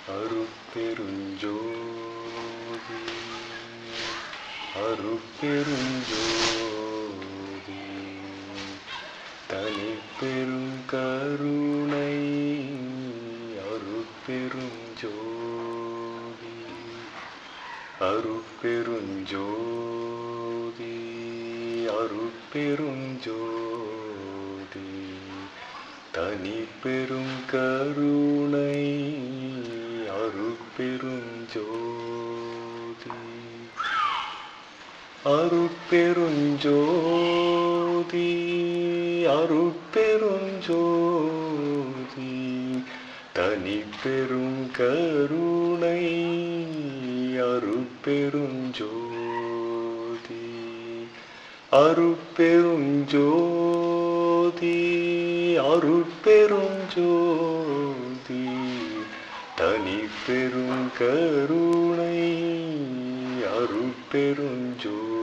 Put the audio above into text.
அருட்பெருஞ்சோதி அருட்பெருஞ்சோதி தனிப்பெரும் கருணை அருட்பெருஞ்சோதி அருட்பெருஞ்சோதி அருட்பெருஞ்சோதி தனி பெரும் கருணை அருட்பெருஞ்சோதி அருட்பெருஞ்சோதி அருட்பெருஞ்சோதி தனி பெரும் கருணை அருட்பெருஞ்சோதி அருட்பெருஞ்சோதி அருட்பெருஞ்சோதி தனி பெரும் கருணை அருட்பெருஞ்சோதி